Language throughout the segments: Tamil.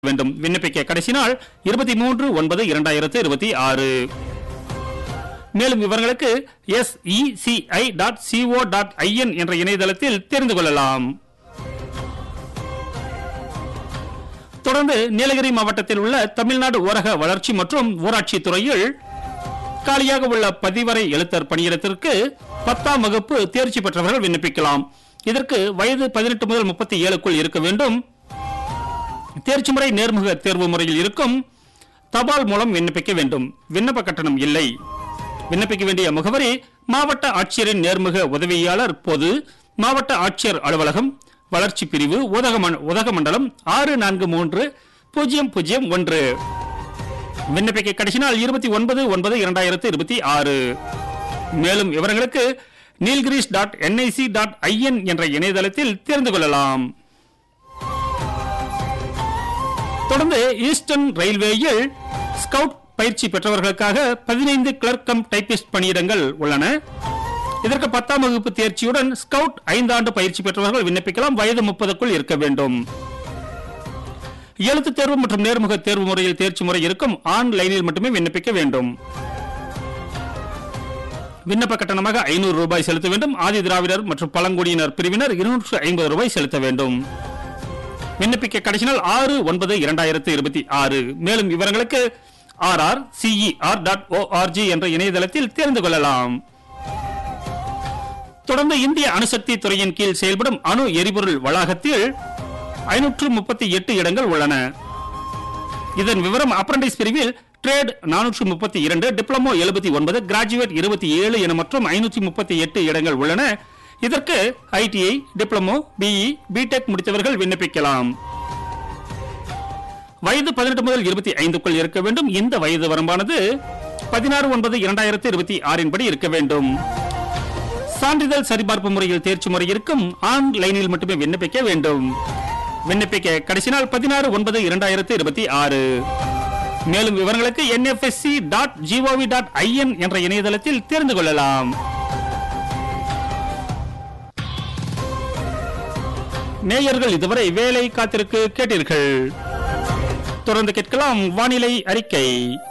வேண்டும் விண்ணப்பிக்க கடைசி நாள் இருபத்தி மூன்று ஒன்பது இரண்டாயிரத்து இருபத்தி ஆறு மேலும் விவரங்களுக்கு SECI dot CO dot IN என்ற இணையதளத்தில் தெரிந்து கொள்ளலாம் தொடர்ந்து நீலகிரி மாவட்டத்தில் உள்ள தமிழ்நாடு ஊரக வளர்ச்சி மற்றும் ஊராட்சி துறையில் காலியாக உள்ள பதிவரை எழுத்தர் பணியிடத்திற்கு பத்தாம் வகுப்பு தேர்ச்சி பெற்றவர்கள் விண்ணப்பிக்கலாம் இதற்கு வயது பதினெட்டு முதல் முப்பத்தி ஏழுக்குள் இருக்க வேண்டும் தேர்ச்சி முறை நேர்முக தேர்வு முறையில் இருக்கும் தபால் மூலம் விண்ணப்பிக்க வேண்டும் விண்ணப்ப கட்டணம் இல்லை விண்ணப்பிக்க வேண்டிய முகவரி மாவட்ட ஆட்சியரின் நேர்முக உதவியாளர் பொது மாவட்ட ஆட்சியர் அலுவலகம் வளர்ச்சி பிரிவு உதகம- உதகமண்டலம் ஆறு நான்கு மூன்று பூஜ்ஜியம் பூஜ்ஜியம் ஒன்று விண்ணப்பிக்க கடைசி நாள் இருபத்தி ஒன்பது ஒன்பது இரண்டாயிரத்து இருபத்தி ஆறு மேலும் விவரங்களுக்கு Nilgiris dot NIC dot IN என்ற இணையதளத்தில் தெரிந்து கொள்ளலாம் தொடர்ந்து ஈஸ்டர்ன் ரயில்வேயில் ஸ்கவுட் பயிற்சி பெற்றவர்களுக்காக பதினைந்து கிளர்க் கம் டைபிஸ்ட் பணியிடங்கள் உள்ளன இதற்கு பத்தாம் வகுப்பு தேர்ச்சியுடன் ஸ்கவுட் ஐந்தாண்டு பயிற்சி பெற்றவர்கள் விண்ணப்பிக்கலாம் வயது முப்பதுக்குள் இருக்க வேண்டும் எழுத்து தேர்வு மற்றும் நேர்முக தேர்வு முறையில் தேர்ச்சி முறை இருக்கும் ஆன்லைனில் மட்டுமே விண்ணப்பிக்க வேண்டும் விண்ணப்ப கட்டணமாக ஐநூறு ரூபாய் செலுத்த வேண்டும் ஆதி திராவிடர் மற்றும் பழங்குடியினர் பிரிவினர் இருநூற்று ஐம்பது ரூபாய் செலுத்த வேண்டும் விண்ணப்பிக்க கடைசி நாள் ஆறு ஒன்பது இரண்டாயிரத்து இருபத்தி ஆறு மேலும் விவரங்களுக்கு R R CER dot ORG என்ற இணையதளத்தில் தெரிந்து கொள்ளலாம் தொடர்ந்து இந்திய அணுசக்தி துறையின் கீழ் செயல்படும் அணு எரிபொருள் வளாகத்தில் ஐநூற்று முப்பத்தி எட்டு இடங்கள் உள்ளன இதன் விவரம் அப்ரண்டிஸ் பிரிவில் ட்ரேட் நானூற்று முப்பத்தி இரண்டு டிப்ளமோ எழுபத்தி ஒன்பது கிராஜுவேட் இருபத்தி ஏழு என மற்றும் ஐநூற்றி முப்பத்தி எட்டு இடங்கள் உள்ளன இதற்கு ஐடிஐ டிப்ளமோ பிஇ பிடெக் முடித்தவர்கள் விண்ணப்பிக்கலாம் வயது பதினெட்டு முதல் இருபத்தி ஐந்துக்குள் இருக்க வேண்டும் இந்த வயது வரம்பானது பதினாறு ஒன்பது இரண்டாயிரத்து இருபத்தி ஆறின் படி இருக்க வேண்டும் சான்றிதழ் சரிபார்ப்பு முறையில் தேர்ச்சி முறை இருக்கும் ஆன்லைனில் மட்டுமே விண்ணப்பிக்க வேண்டும் விண்ணப்பிக்க கடைசி நாள் பதினாறு ஒன்பது இரண்டாயிரத்து இருபத்தி ஆறு மேலும் விவரங்களுக்கு NFSC dot GOV dot IN என்ற இணையதளத்தில் தெரிந்து கொள்ளலாம் நேயர்கள் இதுவரை வேலை காத்திருக்கு கேட்டீர்கள் தொடர்ந்து கேட்கலாம் வானிலை அறிக்கை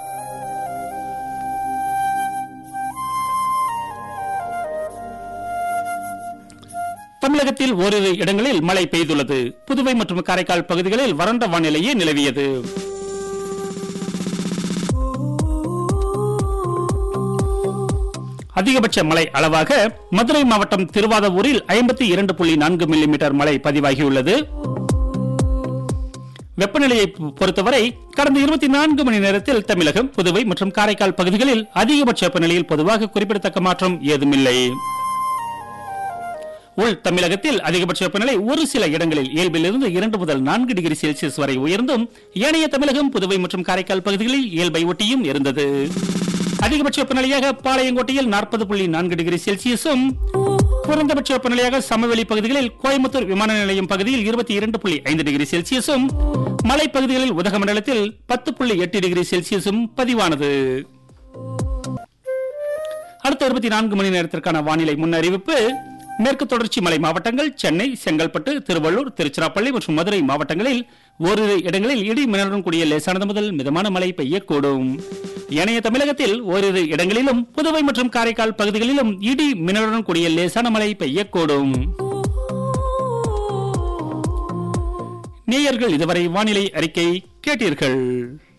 தமிழகத்தில் ஓரிரு இடங்களில் மழை பெய்துள்ளது புதுவை மற்றும் காரைக்கால் பகுதிகளில் வறண்ட வானிலையே நிலவியது அதிகபட்ச மழை அளவாக மதுரை மாவட்டம் திருவாதவூரில் ஐம்பத்தி இரண்டு புள்ளி நான்கு மில்லிமீட்டர் மழை பதிவாகியுள்ளது வெப்பநிலையை பொ- பொறுத்தவரை கடந்த இருபத்தி நான்கு மணி நேரத்தில் தமிழகம் புதுவை மற்றும் காரைக்கால் பகுதிகளில் அதிகபட்ச வெப்பநிலையில் பொதுவாக குறிப்பிடத்தக்க மாற்றம் ஏதுமில்லை உள் தமிழகத்தில் அதிகபட்ச வெப்பநிலை ஒரு சில இடங்களில் இயல்பிலிருந்து இரண்டு முதல் நான்கு டிகிரி செல்சியஸ் வரை உயர்ந்தும் ஏனைய தமிழகம் புதுவை மற்றும் காரைக்கால் பகுதிகளில் இயல்பை ஒட்டியும் இருந்தது அதிகபட்ச வெப்பநிலையாக பாளையங்கோட்டையில் நாற்பது புள்ளி நான்கு டிகிரி செல்சியஸும் குறைந்தபட்ச வெப்பநிலையாக சமவெளி பகுதிகளில் கோயம்புத்தூர் விமான நிலையம் பகுதியில் இருபத்தி இரண்டு புள்ளி ஐந்து டிகிரி செல்சியஸும் மலைப்பகுதிகளில் உதகமண்டலத்தில் பத்து புள்ளி எட்டு டிகிரி செல்சியஸும் பதிவானது அடுத்த இருபத்தி நான்கு மணி நேரத்திற்கான வானிலை முன்னறிவிப்பு மேற்கு தொடர்ச்சி மலை மாவட்டங்கள் சென்னை செங்கல்பட்டு திருவள்ளூர் திருச்சிராப்பள்ளி மற்றும் மதுரை மாவட்டங்களில் ஓரிரு இடங்களில் இடி மின்னலுடன் கூடிய லேசானது முதல் மிதமான மழை பெய்யக்கூடும் ஏனைய தமிழகத்தில் ஓரிரு இடங்களிலும் புதுவை மற்றும் காரைக்கால் பகுதிகளிலும் இடி மின்னலுடன் கூடிய லேசான மழை பெய்யக்கூடும் நேயர்கள் இதுவரை வானிலை அறிக்கை கேட்டீர்கள்